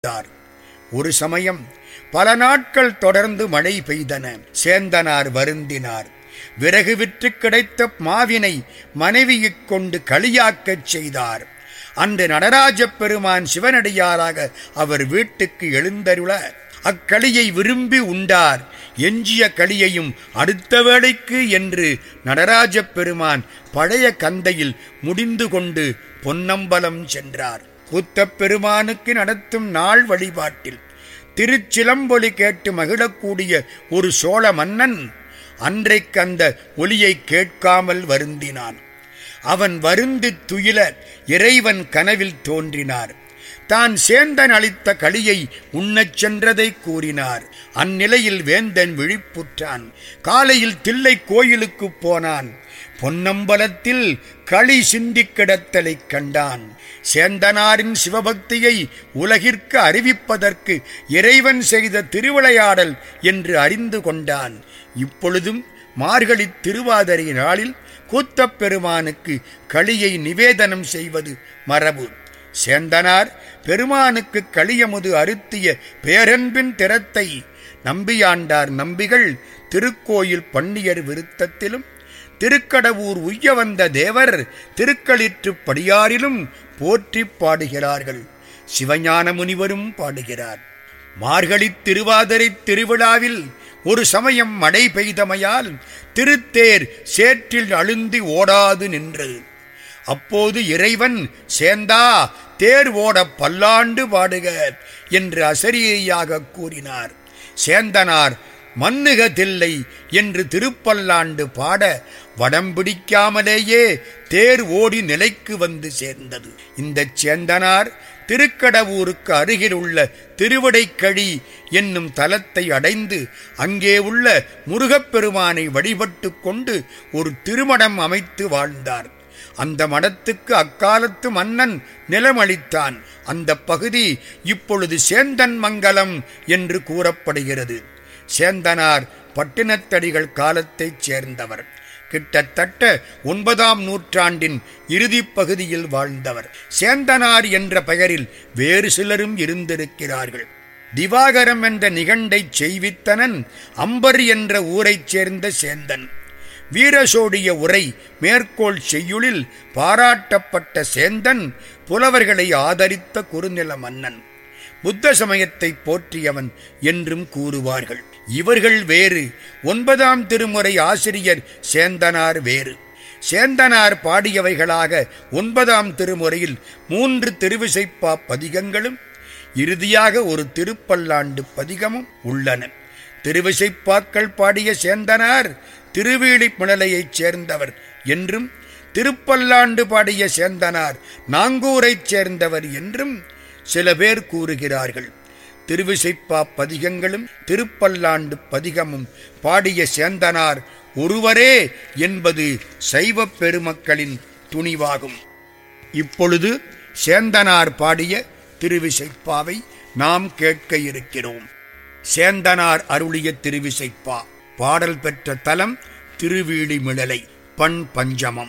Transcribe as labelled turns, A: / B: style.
A: செய்தார் ஒரு சமயம் பல நாட்கள் தொடர்ந்து மழை பெய்தன சேந்தனார் வருந்தினார் விறகு விற்று கிடைத்த மாவினை மனைவியைக் கொண்டு களியாக்கச் செய்தார் அன்று நடராஜப் பெருமான் சிவனடியாராக அவர் வீட்டுக்கு எழுந்தருள அக்களியை விரும்பி உண்டார் எஞ்சிய களியையும் அடுத்த வேளைக்கு என்று நடராஜப் பெருமான் பழைய கந்தையில் முடிந்து கொண்டு பொன்னம்பலம் சென்றார் கூத்தப் பெருமானுக்கு நடத்தும் நாள் வழிபாட்டில் திருச்சிலம்பொலி கேட்டு மகிழக்கூடிய ஒரு சோழ மன்னன் அன்றைக்கு அந்த ஒலியை கேட்காமல் வருந்தினான் அவன் வருந்து துயில இறைவன் கனவில் தோன்றினார் தான் சேந்தன் அளித்த களியை உண்ணச் சென்றதை கூறினார் அந்நிலையில் வேந்தன் விழிப்புற்றான் காலையில் தில்லை கோயிலுக்கு போனான் பொன்னம்பலத்தில் களி சிந்தி கிடத்தலைக் கண்டான் சேந்தனாரின் சிவபக்தியை உலகிற்கு அறிவிப்பதற்கு இறைவன் செய்த திருவிளையாடல் என்று அறிந்து கொண்டான் இப்பொழுதும் மார்கழி திருவாதிரை நாளில் கூத்தப் பெருமானுக்கு களியை நிவேதனம் செய்வது மரபு சேந்தனார் பெருமானுக்கு களியமுது அருத்திய பேரன்பின் திறத்தை நம்பியாண்டார் நம்பிகள் திருக்கோயில் பன்னியர் விருத்தத்திலும் திருக்கடவூர் உய்ய வந்த தேவர் திருக்களிற்று படியாரிலும் போற்றி பாடுகிறார்கள் சிவஞான முனிவரும் பாடுகிறார் மார்கழித் திருவாதிரை திருவிழாவில் ஒரு சமயம் மழை பெய்தமையால் திருத்தேர் சேற்றில் அழுந்தி ஓடாது நின்றது அப்போது இறைவன் சேந்தா தேர் ஓட பல்லாண்டு பாடுக என்று அசரியையாக கூறினார் சேந்தனார் மன்னுக தில்லை என்று திருப்பல்லாண்டு பாட வடம் பிடிக்காமலேயே தேர் ஓடி நிலைக்கு வந்து சேர்ந்தது இந்த சேந்தனார் திருக்கடவூருக்கு அருகில் உள்ள திருவிடைக்கழி என்னும் தலத்தை அடைந்து அங்கே உள்ள முருகப்பெருமானை வழிபட்டு கொண்டு ஒரு திருமணம் அமைத்து வாழ்ந்தார் அந்த மடத்துக்கு அக்காலத்து மன்னன் நிலமளித்தான் அந்த பகுதி இப்பொழுது சேந்தன் மங்கலம் என்று கூறப்படுகிறது சேந்தனார் பட்டினத்தடிகள் காலத்தைச் சேர்ந்தவர் கிட்டத்தட்ட ஒன்பதாம் நூற்றாண்டின் இறுதிப் பகுதியில் வாழ்ந்தவர் சேந்தனார் என்ற பெயரில் வேறு சிலரும் இருந்திருக்கிறார்கள் திவாகரம் என்ற நிகண்டைச் செய்வித்தனன் அம்பர் என்ற ஊரைச் சேர்ந்த சேந்தன் வீரசோடிய உரை மேற்கோள் செய்யுளில் பாராட்டப்பட்ட சேந்தன் புலவர்களை ஆதரித்த குறுநில மன்னன் புத்த சமயத்தை போற்றியவன் என்றும் கூறுவார்கள் இவர்கள் வேறு ஒன்பதாம் திருமுறை ஆசிரியர் சேந்தனார் வேறு சேந்தனார் பாடியவைகளாக ஒன்பதாம் திருமுறையில் மூன்று திருவிசைப்பா பதிகங்களும் இறுதியாக ஒரு திருப்பல்லாண்டு பதிகமும் உள்ளன திருவிசைப்பாக்கள் பாடிய சேந்தனார் திருவீழிப்பிணலையைச் சேர்ந்தவர் என்றும் திருப்பல்லாண்டு பாடிய சேந்தனார் நாங்கூரைச் சேர்ந்தவர் என்றும் சில பேர் கூறுகிறார்கள் திருவிசைப்பா பதிகங்களும் திருப்பல்லாண்டு பதிகமும் பாடிய சேந்தனார் ஒருவரே என்பது சைவ பெருமக்களின் துணிவாகும் இப்பொழுது சேந்தனார் பாடிய திருவிசைப்பாவை நாம் கேட்க இருக்கிறோம் சேந்தனார் அருளிய திருவிசைப்பா பாடல் பெற்ற தலம் திருவீழிமிழலை பண் பஞ்சமம்